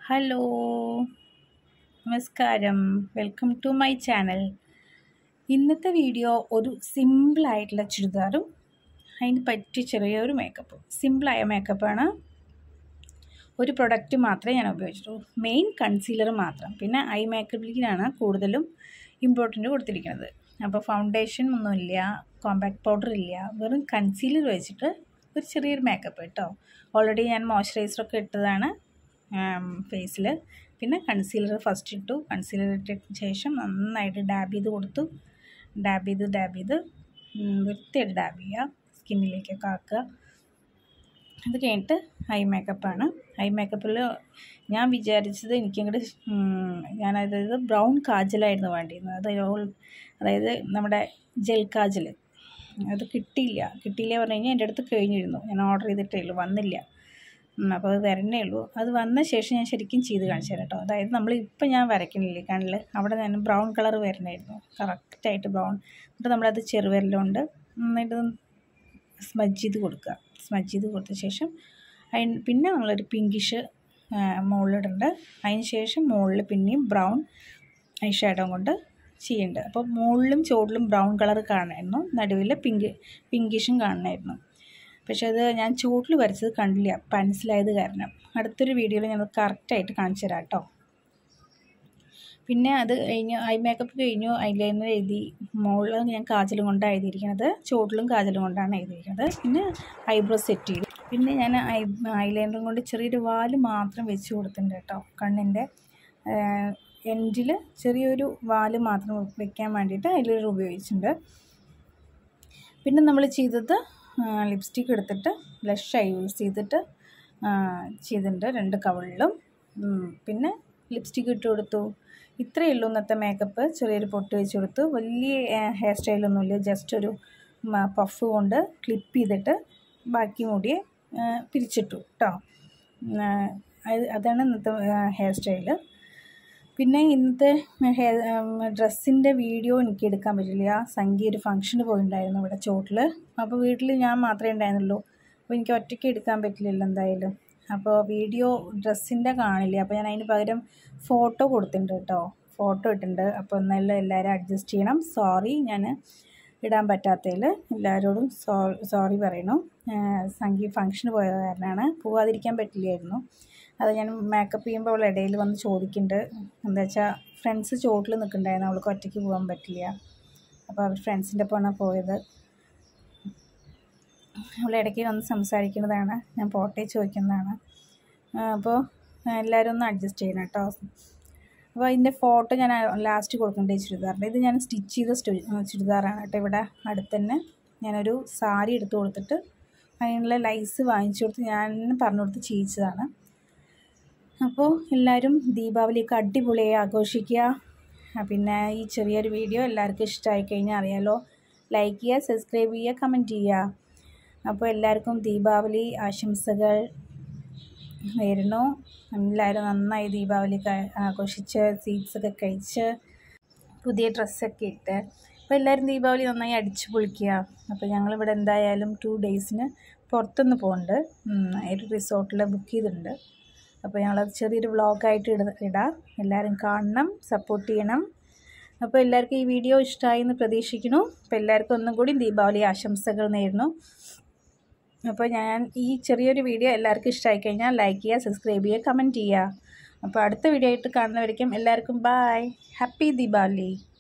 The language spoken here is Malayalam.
ഹലോ നമസ്കാരം വെൽക്കം ടു മൈ ചാനൽ ഇന്നത്തെ വീഡിയോ ഒരു സിമ്പിളായിട്ടുള്ള ചുരിദാറും അതിന് പറ്റിയ ചെറിയൊരു മേക്കപ്പും സിമ്പിളായ മേക്കപ്പാണ് ഒരു പ്രൊഡക്റ്റ് മാത്രമേ ഞാൻ ഉപയോഗിച്ചിട്ടുള്ളൂ മെയിൻ കൺസീലർ മാത്രം പിന്നെ ഐ മേക്കപ്പിലേക്കാണ് കൂടുതലും ഇമ്പോർട്ടൻ്റ് കൊടുത്തിരിക്കുന്നത് അപ്പോൾ ഫൗണ്ടേഷൻ ഒന്നുമില്ല കോമ്പാക്ട് പൗഡർ ഇല്ല വെറും കൺസീലർ വെച്ചിട്ട് ഒരു ചെറിയൊരു മേക്കപ്പ് കേട്ടോ ഓൾറെഡി ഞാൻ മോയ്സ്ചറൈസറൊക്കെ ഇട്ടതാണ് ഫേസിൽ പിന്നെ കൺസീലർ ഫസ്റ്റ് ഇട്ടു കൺസീലർ ഇട്ടതിന് ശേഷം നന്നായിട്ട് ഡാബ് ചെയ്ത് കൊടുത്തു ഡാബ് ചെയ്ത് ഡാബ് ചെയ്ത് വൃത്തിയായിട്ട് ഡാബ് ചെയ്യുക സ്കിന്നിലേക്കൊക്കെ ആക്കുക അത് കഴിഞ്ഞിട്ട് ഐ മേക്കപ്പാണ് ഐ മേക്കപ്പിൽ ഞാൻ വിചാരിച്ചത് എനിക്കങ്ങോട്ട് ഞാൻ അതായത് ബ്രൗൺ കാജലായിരുന്നു വേണ്ടിയിരുന്നത് അത് അതായത് നമ്മുടെ ജെൽ കാജൽ അത് കിട്ടിയില്ല കിട്ടിയില്ല പറഞ്ഞു കഴിഞ്ഞാൽ എൻ്റെ അടുത്ത് കഴിഞ്ഞിരുന്നു ഞാൻ ഓർഡർ ചെയ്തിട്ടേ ഉള്ളൂ വന്നില്ല അപ്പോൾ അത് വരണേ ഉള്ളൂ അത് വന്ന ശേഷം ഞാൻ ശരിക്കും ചെയ്ത് കാണിച്ചു തരാം കേട്ടോ അതായത് നമ്മൾ ഇപ്പം ഞാൻ വരയ്ക്കണില്ലേ കണ്ണിൽ അവിടെ ഞാൻ ബ്രൗൺ കളർ വരണമായിരുന്നു കറക്റ്റായിട്ട് ബ്രൗൺ എന്നിട്ട് നമ്മളത് ചെറുവിരലുകൊണ്ട് നന്നായിട്ട് സ്മജ് ചെയ്ത് കൊടുക്കുക സ്മജ് ചെയ്ത് കൊടുത്ത ശേഷം അതിന് പിന്നെ നമ്മളൊരു പിങ്കിഷ് മുകളിലിടുന്നുണ്ട് അതിന് ശേഷം മുകളിൽ പിന്നെയും ബ്രൗൺ ഐ ഷാഡോ കൊണ്ട് ചെയ്യുന്നുണ്ട് അപ്പോൾ മുകളിലും ചുവട്ടിലും ബ്രൗൺ കളർ കാണായിരുന്നു നടുവിൽ പിങ്ക് പിങ്കിഷും കാണണമായിരുന്നു പക്ഷേ അത് ഞാൻ ചുവട്ടിൽ വരച്ചത് കണ്ടില്ല പെൻസിലായത് കാരണം അടുത്തൊരു വീഡിയോയിൽ ഞാൻ കറക്റ്റായിട്ട് കാണിച്ചു തരാം കേട്ടോ പിന്നെ അത് കഴിഞ്ഞ് ഐ മേക്കപ്പ് കഴിഞ്ഞു ഐലൈനർ എഴുതി മുകളിൽ ഞാൻ കാജലും കൊണ്ടാണ് എഴുതിയിരിക്കുന്നത് ചുവട്ടിലും കാജലും കൊണ്ടാണ് എഴുതിയിരിക്കുന്നത് പിന്നെ ഐബ്രോ സെറ്റ് ചെയ്തു പിന്നെ ഞാൻ ഐ ഐലൈനറും കൊണ്ട് ചെറിയൊരു വാല് മാത്രം വെച്ച് കൊടുത്തിട്ടുണ്ട് കേട്ടോ കണ്ണിൻ്റെ എൻഡിൽ ചെറിയൊരു വാല് മാത്രം വെക്കാൻ വേണ്ടിയിട്ട് ഐലൈനർ ഉപയോഗിച്ചിട്ടുണ്ട് പിന്നെ നമ്മൾ ചെയ്തത് ലിപ്സ്റ്റിക്ക് എടുത്തിട്ട് ബ്ലഷ് ഐ യൂസ് ചെയ്തിട്ട് ചെയ്തിട്ടുണ്ട് രണ്ട് കവളിലും പിന്നെ ലിപ്സ്റ്റിക്ക് ഇട്ട് കൊടുത്തു ഇത്രയേ ഉള്ളൂ ഇന്നത്തെ മേക്കപ്പ് ചെറിയൊരു പൊട്ട് വെച്ച് കൊടുത്തു വലിയ ഹെയർ സ്റ്റൈലൊന്നുമില്ല ജസ്റ്റ് ഒരു പഫ് കൊണ്ട് ക്ലിപ്പ് ചെയ്തിട്ട് ബാക്കി മുടിയെ പിരിച്ചിട്ടു കേട്ടോ അതാണ് ഇന്നത്തെ ഹെയർ സ്റ്റൈല് പിന്നെ ഇന്നത്തെ ഹെയർ ഡ്രസ്സിൻ്റെ വീഡിയോ എനിക്ക് എടുക്കാൻ പറ്റില്ല സംഗീത ഒരു ഫംഗ്ഷന് പോയിട്ടുണ്ടായിരുന്നു ഇവിടെ ചോട്ടിൽ അപ്പോൾ വീട്ടിൽ ഞാൻ മാത്രമേ ഉണ്ടായിരുന്നുള്ളൂ അപ്പോൾ എനിക്ക് ഒറ്റയ്ക്ക് എടുക്കാൻ പറ്റില്ലല്ലോ എന്തായാലും അപ്പോൾ വീഡിയോ ഡ്രസ്സിൻ്റെ കാണില്ല അപ്പോൾ ഞാൻ അതിന് പകരം ഫോട്ടോ കൊടുത്തിട്ടുണ്ട് കേട്ടോ ഫോട്ടോ ഇട്ടിട്ടുണ്ട് അപ്പോൾ എന്നാലും എല്ലാവരും അഡ്ജസ്റ്റ് ചെയ്യണം സോറി ഞാൻ ഇടാൻ പറ്റാത്തതിൽ എല്ലാവരോടും സോ സോറി പറയണു സംഗീത ഫംഗ്ഷന് പോയ കാരണമാണ് പോവാതിരിക്കാൻ പറ്റില്ലായിരുന്നു അത് ഞാൻ മേക്കപ്പ് ചെയ്യുമ്പോൾ അവൾ ഇടയിൽ വന്ന് ചോദിക്കുന്നുണ്ട് എന്താ വെച്ചാൽ ഫ്രണ്ട്സ് ചോട്ടിൽ നിൽക്കുന്നുണ്ടായിരുന്നു അവൾക്ക് ഒറ്റയ്ക്ക് പോകാൻ പറ്റില്ല അപ്പോൾ അവർ ഫ്രണ്ട്സിൻ്റെ ഒപ്പമാണ് പോയത് അവൾ ഇടയ്ക്ക് വന്ന് സംസാരിക്കുന്നതാണ് ഞാൻ പോട്ടെ ചോദിക്കുന്നതാണ് അപ്പോൾ എല്ലാവരും ഒന്ന് അഡ്ജസ്റ്റ് ചെയ്യണം കേട്ടോ അപ്പോൾ അതിൻ്റെ ഫോട്ടോ ഞാൻ ലാസ്റ്റ് കൊടുക്കേണ്ട ചുരിദാറിൻ്റെ ഇത് ഞാൻ സ്റ്റിച്ച് ചെയ്ത ചുരിദാറാണ് കേട്ടോ ഇവിടെ അടുത്ത് തന്നെ ഞാനൊരു സാരി എടുത്ത് കൊടുത്തിട്ട് അതിനുള്ള ലൈസ് വാങ്ങിച്ചു കൊടുത്ത് ഞാൻ പറഞ്ഞു കൊടുത്ത് ചെയ്യിച്ചതാണ് അപ്പോൾ എല്ലാവരും ദീപാവലിയൊക്കെ അടിപൊളിയായി ആഘോഷിക്കുക പിന്നെ ഈ ചെറിയൊരു വീഡിയോ എല്ലാവർക്കും ഇഷ്ടമായി കഴിഞ്ഞാൽ അറിയാലോ ലൈക്ക് ചെയ്യുക സബ്സ്ക്രൈബ് ചെയ്യുക കമൻറ്റ് ചെയ്യുക അപ്പോൾ എല്ലാവർക്കും ദീപാവലി ആശംസകൾ നേരുന്നു എല്ലാവരും നന്നായി ദീപാവലി ആഘോഷിച്ച് സ്വീറ്റ്സൊക്കെ കഴിച്ച് പുതിയ ഡ്രസ്സൊക്കെ ഇട്ട് അപ്പോൾ എല്ലാവരും ദീപാവലി നന്നായി അടിച്ചു പൊളിക്കുക അപ്പോൾ ഞങ്ങളിവിടെ എന്തായാലും ടു ഡേയ്സിന് പുറത്തുനിന്ന് പോകുന്നുണ്ട് ഒരു റിസോർട്ടിൽ ബുക്ക് ചെയ്തിട്ടുണ്ട് അപ്പോൾ ഞങ്ങളത് ചെറിയൊരു വ്ളോഗായിട്ട് ഇട ഇടാം എല്ലാവരും കാണണം സപ്പോർട്ട് ചെയ്യണം അപ്പോൾ എല്ലാവർക്കും ഈ വീഡിയോ ഇഷ്ടമായി എന്ന് പ്രതീക്ഷിക്കുന്നു അപ്പോൾ എല്ലാവർക്കും ഒന്നും കൂടി ദീപാവലി ആശംസകൾ നേരുന്നു അപ്പോൾ ഞാൻ ഈ ചെറിയൊരു വീഡിയോ എല്ലാവർക്കും ഇഷ്ടമായി കഴിഞ്ഞാൽ ലൈക്ക് ചെയ്യുക സബ്സ്ക്രൈബ് ചെയ്യുക കമൻറ്റ് ചെയ്യുക അപ്പോൾ അടുത്ത വീഡിയോ ആയിട്ട് കാണുന്നവരേക്കും എല്ലാവർക്കും ബായ് ഹാപ്പി ദീപാവലി